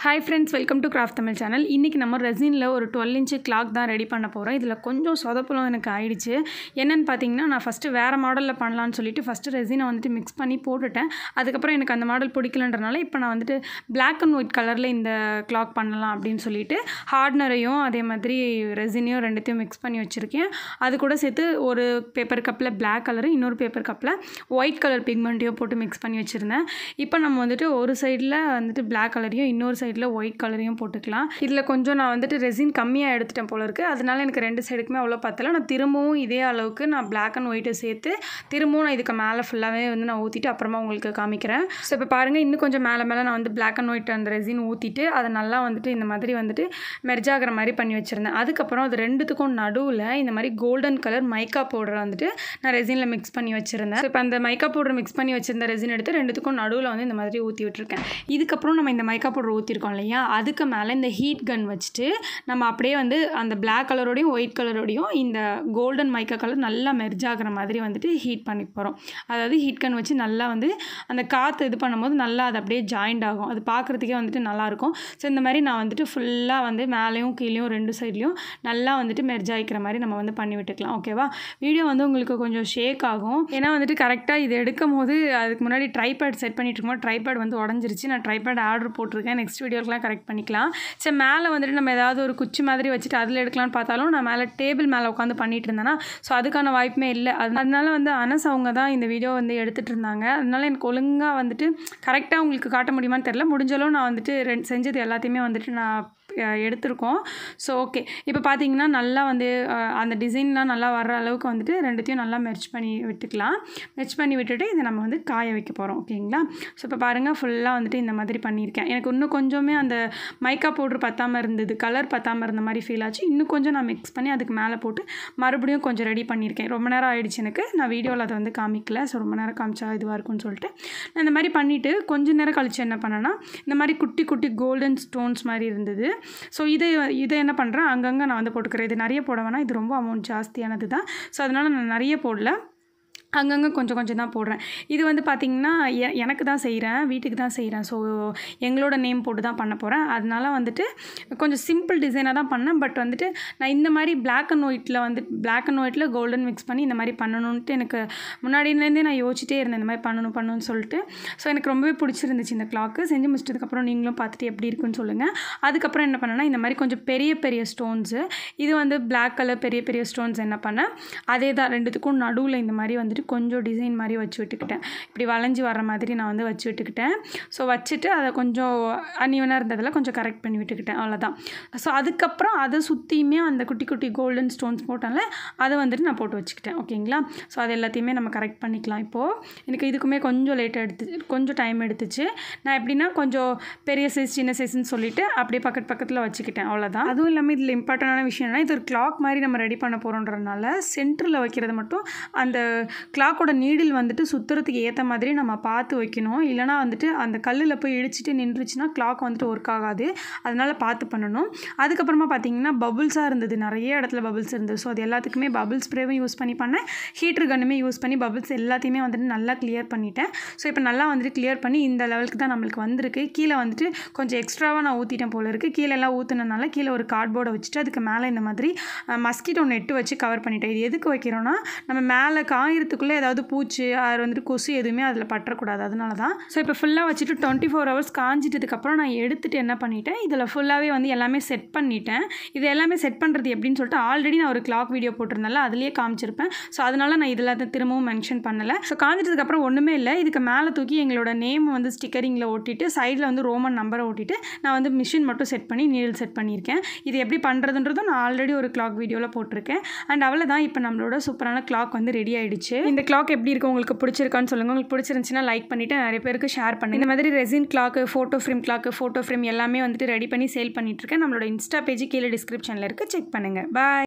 hi friends welcome to craft Tamil channel இன்றைக்கி நம்ம ரெசினில் ஒரு டுவெல் இன்ச்சு கிளாக் தான் ரெடி பண்ண போகிறோம் இதில் கொஞ்சம் சொதப்பலும் எனக்கு ஆயிடுச்சு என்னென்னு பார்த்தீங்கன்னா நான் ஃபஸ்ட்டு வேறு மாடலில் பண்ணலான்னு சொல்லிட்டு ஃபஸ்ட்டு ரெசினை வந்துட்டு மிக்ஸ் பண்ணி போட்டுட்டேன் அதுக்கப்புறம் எனக்கு அந்த மாடல் பிடிக்கலன்றனால இப்போ நான் வந்துட்டு Black அண்ட் ஒயிட் கலரில் இந்த கிளாக் பண்ணலாம் அப்படின்னு சொல்லிட்டு ஹார்ட்னரையும் அதே மாதிரி ரெசினையும் ரெண்டுத்தையும் மிக்ஸ் பண்ணி வச்சுருக்கேன் அது கூட சேர்த்து ஒரு பேப்பர் கப்பில் Black கலரு இன்னொரு பேப்பர் கப்பில் ஒயிட் கலர் பிக்மெண்ட்டையும் போட்டு மிக்ஸ் பண்ணி வச்சுருந்தேன் இப்போ நம்ம வந்துட்டு ஒரு சைடில் வந்துட்டு Black கலரையும் இன்னொரு சைடில் ஒயிட் கலரையும் போட்டுக்கலாம் இதில் கொஞ்சம் நான் வந்துட்டு ரெசின் கம்மியாக எடுத்துட்டேன் போல இருக்குது அதனால எனக்கு ரெண்டு சைடுக்குமே அவ்வளோ பத்தல நான் திரும்பவும் இதே அளவுக்கு நான் Black அண்ட் ஒயிட்டை சேர்த்து திரும்பவும் நான் இதுக்கு மேலே ஃபுல்லாகவே வந்து நான் ஊற்றிட்டு அப்புறமா உங்களுக்கு காமிக்கிறேன் ஸோ இப்போ பாருங்கள் இன்னும் கொஞ்சம் மேலே மேலே நான் வந்து Black அண்ட் ஒயிட் அந்த ரெசின் ஊற்றிட்டு அதை நல்லா வந்துட்டு இந்த மாதிரி வந்துட்டு மெர்ஜ் ஆகிற மாதிரி பண்ணி வச்சுருந்தேன் அதுக்கப்புறம் அது ரெண்டுத்துக்கும் நடுவில் இந்த மாதிரி கோல்டன் கலர் மைக்கா பவுடர் வந்துட்டு நான் ரெசினில் மிக்ஸ் பண்ணி வச்சுருந்தேன் ஸோ இப்போ அந்த மைக்கா பவுடர் மிக்ஸ் பண்ணி வச்சிருந்த ரெசின் எடுத்து ரெண்டுத்துக்கும் நடுவில் வந்து இந்த மாதிரி ஊற்றி விட்டுருக்கேன் இதுக்கப்புறம் நம்ம இந்த மைக்கா பவுடர் ஊற்றிருக்கோம் இல்லையா அதுக்கு மேலே இந்த ஹீட் கன் வச்சுட்டு நம்ம அப்படியே வந்து அந்த Black கலரோடையும் ஒயிட் கலரோடையும் இந்த கோல்டன் மைக்கா கலர் நல்லா மெர்ஜ் ஆகிற மாதிரி வந்துட்டு ஹீட் பண்ணி போகிறோம் அதாவது ஹீட் கன் வச்சு நல்லா வந்து அந்த காற்று இது பண்ணும்போது நல்லா அது அப்படியே ஜாயிண்ட் ஆகும் அது பார்க்குறதுக்கே வந்துட்டு நல்லாயிருக்கும் ஸோ இந்த மாதிரி நான் வந்துட்டு ஃபுல்லாக வந்து மேலேயும் கீழேயும் ரெண்டு சைட்லேயும் நல்லா வந்துட்டு மெர்ஜ் ஆகிக்கிற மாதிரி நம்ம வந்து பண்ணி விட்டுக்கலாம் ஓகேவா வீடியோ வந்து உங்களுக்கு கொஞ்சம் ஷேக் ஆகும் ஏன்னா வந்துட்டு கரெக்டாக இது எடுக்கும் போது அதுக்கு முன்னாடி ட்ரைபேட் செட் பண்ணிட்டு இருக்கும்போது ட்ரைபேட் வந்து உடஞ்சிருச்சு நான் ட்ரைபேட் ஆர்டர் போட்டிருக்கேன் நெக்ஸ்ட் வீடியோக்கெலாம் கரெக்ட் பண்ணிக்கலாம் சரி மேலே வந்துட்டு நம்ம ஏதாவது ஒரு குச்சி மாதிரி வச்சுட்டு அதில் எடுக்கலாம்னு பார்த்தாலும் நான் மேலே டேபிள் மேலே உட்காந்து பண்ணிட்டு இருந்தேன்னா ஸோ அதுக்கான வாய்ப்புமே இல்லை அது அதனால வந்து அனஸ் அவங்க தான் இந்த வீடியோ வந்து எடுத்துகிட்டு இருந்தாங்க அதனால எனக்கு ஒழுங்காக வந்துட்டு கரெக்டாக உங்களுக்கு காட்ட முடியுமான்னு தெரில முடிஞ்சளவு நான் வந்துட்டு ரெண்டு செஞ்சது எல்லாத்தையுமே வந்துட்டு நான் அஹ், எடுத்திருக்கோம் ஸோ ஓகே இப்போ பார்த்தீங்கன்னா நல்லா வந்து அஹ், அந்த டிசைன்லாம் நல்லா வர்ற அளவுக்கு வந்துட்டு ரெண்டுத்தையும் நல்லா மெர்ச் பண்ணி விட்டுக்கலாம் மெர்ச் பண்ணி விட்டுட்டு இதை நம்ம வந்து காய வைக்க போகிறோம் ஓகேங்களா ஸோ இப்போ பாருங்கள் ஃபுல்லாக வந்துட்டு இந்த மாதிரி பண்ணியிருக்கேன் எனக்கு இன்னும் கொஞ்சமே அந்த மைக்கா பவுட்ரு பத்தாமல் இருந்தது கலர் பத்தாமல் இருந்த மாதிரி ஃபீல் ஆச்சு இன்னும் கொஞ்சம் நான் மிக்ஸ் பண்ணி அதுக்கு மேலே போட்டு மறுபடியும் கொஞ்சம் ரெடி பண்ணியிருக்கேன் ரொம்ப நேரம் ஆயிடுச்சு எனக்கு நான் வீடியோவில் அதை வந்து காமிக்கல ஸோ ரொம்ப நேரம் காமிச்சா இதுவாக இருக்கும்னு சொல்லிட்டு நான் இந்த மாதிரி பண்ணிவிட்டு கொஞ்ச நேரம் கழிச்சு என்ன பண்ணேன்னா இந்த மாதிரி குட்டி குட்டி கோல்டன் ஸ்டோன்ஸ் மாதிரி இருந்தது ஸோ இதை இதை என்ன பண்ணுறேன் அங்கங்கே நான் வந்து போட்டுக்கிறேன் இது நிறைய போட வேணாம் இது ரொம்ப அமௌண்ட் ஜாஸ்தியானது தான் ஸோ அதனால் நான் நிறைய போடல அங்கங்கே கொஞ்சம் கொஞ்சம் தான் போடுறேன் இது வந்து பார்த்திங்கன்னா எ எனக்கு தான் செய்கிறேன் வீட்டுக்கு தான் செய்கிறேன் ஸோ எங்களோட நேம் போட்டு தான் பண்ண போகிறேன் அதனால வந்துட்டு கொஞ்சம் சிம்பிள் டிசைனாக தான் பண்ணேன் பட் வந்துட்டு நான் இந்த மாதிரி Black அண்ட் ஒயிட்டில் வந்து Black அண்ட் ஒயிட்டில் கோல்டன் மிக்ஸ் பண்ணி இந்த மாதிரி பண்ணணுன்ட்டு எனக்கு முன்னாடியிலேருந்தே நான் யோசிச்சிட்டே இருந்தேன் இந்த மாதிரி பண்ணணும் பண்ணணும்னு சொல்லிட்டு ஸோ எனக்கு ரொம்பவே பிடிச்சிருந்துச்சு இந்த கிளாக்கு செஞ்சு முடிச்சதுக்கப்புறம் நீங்களும் பார்த்துட்டு எப்படி இருக்குன்னு சொல்லுங்கள் அதுக்கப்புறம் என்ன பண்ணேன்னா இந்த மாதிரி கொஞ்சம் பெரிய பெரிய ஸ்டோன்ஸு இது வந்து Black கலர் பெரிய பெரிய ஸ்டோன்ஸ் என்ன பண்ணேன் அதே தான் ரெண்டுத்துக்கும் நடுவில் இந்த மாதிரி வந்துட்டு கொஞ்சம் டிசைன் மாதிரி வச்சு விட்டுக்கிட்டேன் இப்படி வளைஞ்சு வர மாதிரி நான் வந்து வச்சு விட்டுக்கிட்டேன் ஸோ வச்சுட்டு அதை கொஞ்சம் அன்னியனாக இருந்ததில் கொஞ்சம் கரெக்ட் பண்ணி விட்டுக்கிட்டேன் அவ்வளோதான் ஸோ அதுக்கப்புறம் அதை சுற்றியுமே அந்த குட்டி குட்டி கோல்டன் ஸ்டோன்ஸ் போட்டால அதை வந்துட்டு நான் போட்டு வச்சுக்கிட்டேன் ஓகேங்களா ஸோ அது எல்லாத்தையுமே நம்ம கரெக்ட் பண்ணிக்கலாம் இப்போது எனக்கு இதுக்குமே கொஞ்சம் லேட்டாக எடுத்து கொஞ்சம் டைம் எடுத்துச்சு நான் எப்படின்னா கொஞ்சம் பெரிய சைஸ் சின்ன சைஸ்ன்னு சொல்லிட்டு அப்படியே பக்கத்து பக்கத்தில் வச்சுக்கிட்டேன் அவ்வளோதான் அதுவும் இல்லாமல் இதில் இம்பார்ட்டண்டான விஷயம் என்னன்னா இது ஒரு கிளாக் மாதிரி நம்ம ரெடி பண்ண போகிறோன்றதுனால சென்டரில் வைக்கிறது மட்டும் அந்த கிளாக்கோட நீடில் வந்துட்டு சுற்றுறதுக்கு ஏற்ற மாதிரி நம்ம பார்த்து வைக்கணும் இல்லைனா வந்துட்டு அந்த கல்லில் போய் இடிச்சிட்டு நின்றுச்சுன்னா கிளாக் வந்துட்டு ஒர்க் ஆகாது அதனால் பார்த்து பண்ணணும் அதுக்கப்புறமா பார்த்தீங்கன்னா பபுள்ஸாக இருந்தது நிறைய இடத்துல பபுள்ஸ் இருந்தது ஸோ அது எல்லாத்துக்குமே பபுள் ஸ்ப்ரேவும் யூஸ் பண்ணி பண்ணேன் ஹீட்டர் கன்னுமே யூஸ் பண்ணி பபுள்ஸ் எல்லாத்தையுமே வந்துட்டு நல்லா கிளியர் பண்ணிட்டேன் ஸோ இப்போ நல்லா வந்துட்டு கிளியர் பண்ணி இந்த லெவலுக்கு தான் நம்மளுக்கு வந்திருக்கு கீழே வந்துட்டு கொஞ்சம் எக்ஸ்ட்ராவாக நான் ஊற்றிட்டேன் போல இருக்குது கீழே எல்லாம் ஊற்றுனதுனால கீழே ஒரு கார்ட்போர்டை வச்சுட்டு அதுக்கு மேலே இந்த மாதிரி மஸ்கிட்டோ நெட்டு வச்சு கவர் பண்ணிட்டேன் இது எதுக்கு வைக்கிறோன்னா நம்ம மேலே காயறதுக்குள்ளே ஏதாவது பூச்சி அது வந்துட்டு கொசு எதுவுமே அதில் பற்றக்கூடாது அதனால தான் ஸோ இப்போ ஃபுல்லாக வச்சுட்டு டுவெண்ட்டி ஃபோர் ஹவர்ஸ் காஞ்சிட்டதுக்கப்புறம் நான் எடுத்துகிட்டு என்ன பண்ணிட்டேன் இதில் ஃபுல்லாகவே வந்து எல்லாமே செட் பண்ணிட்டேன் இது எல்லாமே செட் பண்ணுறது எப்படின்னு சொல்லிட்டு ஆல்ரெடி நான் ஒரு கிளாக் வீடியோ போட்டிருந்தேன்ல அதுலேயே காமிச்சிருப்பேன் ஸோ அதனால நான் இதில் அதை திரும்பவும் மென்ஷன் பண்ணலை ஸோ காஞ்சிட்டதுக்கப்புறம் ஒன்றுமே இல்லை இதுக்கு மேலே தூக்கி எங்களோட நேம் வந்து ஸ்டிக்கரிங்கில் ஒட்டிட்டு சைடில் வந்து ரோமன் நம்பரை ஒட்டிட்டு நான் வந்து மிஷின் மட்டும் செட் பண்ணி நீடில் செட் பண்ணியிருக்கேன் இது எப்படி பண்ணுறதுன்றதும் நான் ஆல்ரெடி ஒரு கிளாக் வீடியோவில் போட்டிருக்கேன் அண்ட் அவ்வளோதான் இப்போ நம்மளோட சூப்பரான கிளாக் வந்து ரெடி ஆயிடுச்சு இந்த கிளாக் எப்படி இருக்கு உங்களுக்கு பிடிச்சிருக்கான்னு சொல்லுங்கள் உங்களுக்கு பிடிச்சிருந்துச்சுன்னா லைக் பண்ணிவிட்டு நிறைய பேருக்கு ஷேர் பண்ணுங்க இந்த மாதிரி resin clock photo frame clock photo frame எல்லாமே வந்துட்டு ரெடி பண்ணி சேல் பண்ணிட்டு இருக்கேன் நம்மளோட இன்ஸ்டா பேஜ் கீழே டிஸ்கிரிப்ஷனில் இருக்குது செக் பண்ணுங்கள் பாய்